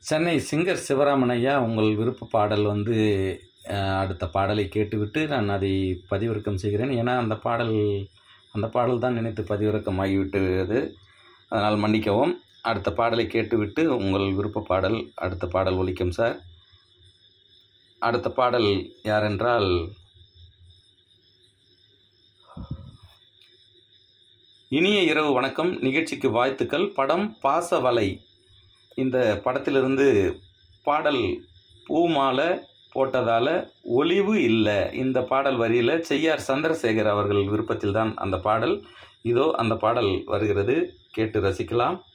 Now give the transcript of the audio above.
Chennai singer Sivaraman ஐயா உங்கள் விருப்ப பாடல் வந்து அஹ், அடுத்த பாடலை கேட்டுவிட்டு நான் அதை பதிவிறக்கம் செய்கிறேன் ஏன்னா அந்த பாடல் அந்த பாடல் தான் நினைத்து பதிவிறக்கம் ஆகிவிட்டது அதனால் மன்னிக்கவும் அடுத்த பாடலை கேட்டுவிட்டு உங்கள் விருப்ப பாடல் அடுத்த பாடல் ஒலிக்கும் சார் அடுத்த பாடல் யாரென்றால் இனிய இரவு வணக்கம் நிகழ்ச்சிக்கு வாழ்த்துக்கள் படம் பாசவலை இந்த படத்திலிருந்து பாடல் பூமாலை போட்டதால ஒளிவு இல்லை இந்த பாடல் வரியில் செய்யார் சந்திரசேகர் அவர்கள் விருப்பத்தில் தான் அந்த பாடல் இதோ அந்த பாடல் வருகிறது கேட்டு ரசிக்கலாம்